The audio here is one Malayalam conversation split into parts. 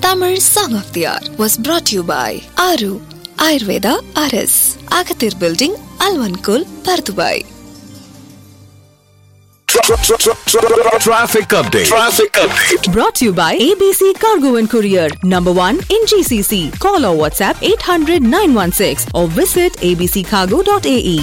Tamil Song of the Hour was brought to you by Aru Ayurveda RS, Agathir Building, Alvankul, Pardubai. Traffic update. Traffic update. Brought to you by ABC Cargo and Courier, number one in GCC. Call or WhatsApp 800 916 or visit abccargo.ae.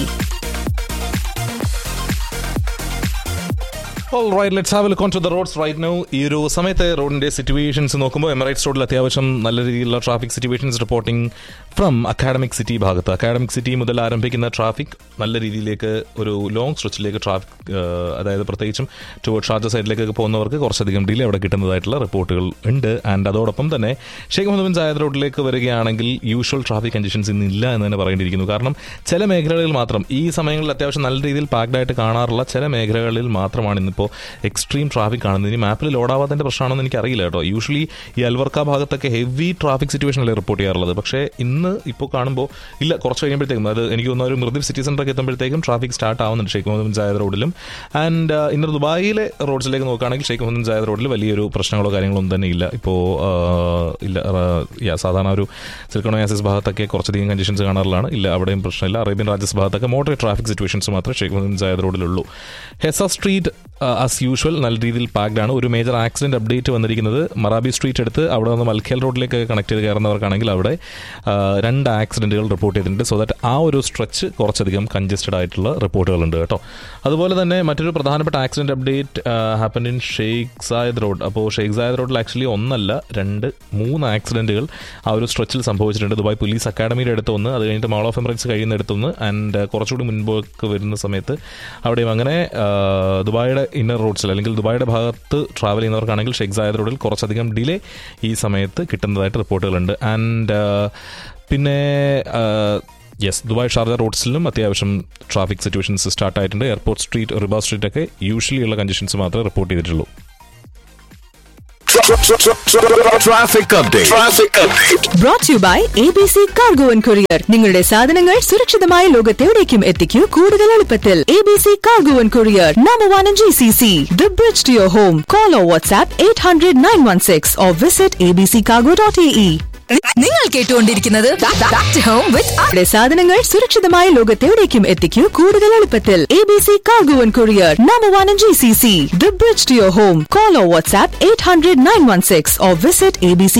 All right, let's have a look onto the roads right now. ഈ ഒരു സമയത്ത് റോഡിന്റെ സിറ്റുവേഷൻസ് നോക്കുമ്പോൾ എമറൈറ്റ്സ് റോഡിൽ അത്യാവശ്യം നല്ല രീതിയിലുള്ള traffic situations reporting from academic city ഭാഗത്ത് അക്കാഡമിക് സിറ്റി മുതൽ ആരംഭിക്കുന്ന ട്രാഫിക് നല്ല രീതിയിലേക്ക് ഒരു ലോങ് സ്ട്രെച്ചിലേക്ക് ട്രാഫിക് അതായത് പ്രത്യേകിച്ചും ടുവേർഡ് ഷാർജ സൈഡിലേക്കൊക്കെ പോകുന്നവർക്ക് കുറച്ചധികം ഡിലേ അവിടെ കിട്ടുന്നതായിട്ടുള്ള റിപ്പോർട്ടുകൾ ഉണ്ട് ആൻഡ് അതോടൊപ്പം തന്നെ ഷെയ്ഖ് മുഹമ്മദ് ബിൻ സായദ് റോഡിലേക്ക് വരികയാണെങ്കിൽ യൂഷ്വൽ ട്രാഫിക് കണ്ടീഷൻസ് ഇന്ന് ഇല്ല എന്ന് തന്നെ പറയേണ്ടിയിരിക്കുന്നു കാരണം ചില മേഖലകളിൽ മാത്രം ഈ സമയങ്ങളിൽ അത്യാവശ്യം നല്ല രീതിയിൽ പാക്ഡ് ആയിട്ട് കാണാറുള്ള ചില മേഖലകളിൽ മാത്രമാണ് ഇന്നിപ്പോൾ എക്സ്ട്രീം ട്രാഫിക് കാണുന്നത് ഇനി മാപ്പിൽ ലോഡാവാത്തതിന്റെ പ്രശ്നമാണെന്ന് എനിക്ക് അറിയില്ല കേട്ടോ യൂഷ്വലി ഈ അൽവർക്ക ഭാഗത്തൊക്കെ ഹെവി ട്രാഫിക് സിറ്റുവേഷൻ അല്ലേ റിപ്പോർട്ട് ചെയ്യാറുള്ളത് പക്ഷേ ഇന്ന് ഇപ്പോൾ കാണുമ്പോൾ ഇല്ല കുറച്ച് കഴിയുമ്പോഴത്തേക്കും അത് എനിക്ക് തോന്നുന്ന ഒരു മൃദുൽ സിറ്റി സെന്ററൊക്കെ എത്തുമ്പോഴത്തേക്കും ട്രാഫിക് സ്റ്റാർട്ട് ആവുന്നുണ്ട് ഷെയ്ഖ് മുഹമ്മദ് ബിൻ ജായദ് റോഡിലും ആൻഡ് ഇന്നർ ദുബായിലെ റോഡ്സിലേക്ക് നോക്കുകയാണെങ്കിൽ ഷെയ്ഖ് മുഹമ്മദ് ബിൻ ജായദ് റോഡിൽ വലിയൊരു പ്രശ്നങ്ങളോ കാര്യങ്ങളോ ഒന്നും തന്നെ ഇല്ല ഇപ്പോൾ ഇല്ല യാ സാധാരണ ഒരു സിൽക്കോണയാസിസ് ഭാഗത്തൊക്കെ കുറച്ചധികം കണ്ടീഷൻസ് കാണാറുള്ളതാണ് ഇല്ല അവിടെയും പ്രശ്നമില്ല അറേബ്യൻ രാജസ് ഭാഗത്തൊക്കെ മോഡറേറ്റ് ട്രാഫിക് സിറ്റുവേഷൻസ് മാത്രമേ ഷെയ്ഖ് മുഹമ്മദ് ബിൻ ജായദ് റോഡിലുള്ളൂ ഹെസ സ്ട്രീറ്റ് ആസ് യൂഷ്വൽ നല്ല രീതിയിൽ പാക്ഡ് ആണ് ഒരു മേജർ ആക്സിഡന്റ് അപ്ഡേറ്റ് വന്നിരിക്കുന്നത് മറാബി സ്ട്രീറ്റ് എടുത്ത് അവിടെ നിന്ന് മൽഖേൽ റോഡിലേക്ക് കണക്ട് ചെയ്ത് കയറുന്നവർക്കാണെങ്കിൽ അവിടെ ആ, രണ്ട് ആക്സിഡന്റുകൾ റിപ്പോർട്ട് ചെയ്തിട്ടുണ്ട് സോ ദാറ്റ് ആ ഒരു സ്ട്രെച്ച് കുറച്ചധികം കൺജസ്റ്റഡ് ആയിട്ടുള്ള റിപ്പോർട്ടുകളുണ്ട് കേട്ടോ അതുപോലെ തന്നെ മറ്റൊരു പ്രധാനപ്പെട്ട accident update happen in Sheikh Zayed road അപ്പോൾ ഷെയ്ഖ് സായദ് റോഡിൽ ആക്ച്വലി ഒന്നല്ല രണ്ട് മൂന്ന് ആക്സിഡന്റുകൾ ആ ഒരു സ്ട്രെച്ചിൽ സംഭവിച്ചിട്ടുണ്ട് ദുബായ് പോലീസ് അക്കാഡമിയുടെ അടുത്ത് ഒന്ന് അത് കഴിഞ്ഞിട്ട് മാൾ ഓഫ് എമറേറ്റ്സ് കഴിയുന്ന അടുത്തൊന്ന് ആൻഡ് കുറച്ചുകൂടി മുൻപോക്ക് വരുന്ന സമയത്ത് അവിടെയും അങ്ങനെ ആ, ദുബായിയുടെ ഇന്നർ റോഡ്സിൽ അല്ലെങ്കിൽ ദുബായിയുടെ ഭാഗത്ത് ട്രാവൽ ചെയ്യുന്നവർക്കാണെങ്കിൽ ഷെയ്ഖ് സായദ് റോഡിൽ കുറച്ചധികം ഡിലേ ഈ സമയത്ത് കിട്ടുന്നതായിട്ട് റിപ്പോർട്ടുകളുണ്ട് ആൻഡ് പിന്നെ യെസ് ദുബായ് ഷാർജ റോഡ്സിലും അത്യാവശ്യം ട്രാഫിക് സിറ്റുവേഷൻസ് സ്റ്റാർട്ട് ആയിട്ടുണ്ട് എയർപോർട്ട് സ്ട്രീറ്റ് റിബാ സ്ട്രീറ്റ് ഒക്കെ യൂഷ്വലി ഉള്ള കണ്ടീഷൻസ് മാത്രമേ റിപ്പോർട്ട് ചെയ്തിട്ടുള്ളൂ Traffic update. Traffic update. Brought to you by ABC Cargo and Courier. നിങ്ങളുടെ സാധനങ്ങൾ സുരക്ഷിതമായ ലോകത്തെവിടേക്കും എത്തിക്കൂ കൂടുതൽ എളുപ്പത്തിൽ ABC Cargo and Courier, number one in GCC. The bridge to your home. Call or WhatsApp 800 916 or visit abccargo.ae. നിങ്ങൾ കേട്ടുകൊണ്ടിരിക്കുന്നത് ഹോം വിത്ത് നമ്മുടെ സാധനങ്ങൾ സുരക്ഷിതമായ ലോകത്തെവിടേക്കും എത്തിക്കൂ കൂടുതൽ എളുപ്പത്തിൽ A B C cargo and courier number one in G C C the bridge to your home call or WhatsApp eight hundred nine one six or visit A B C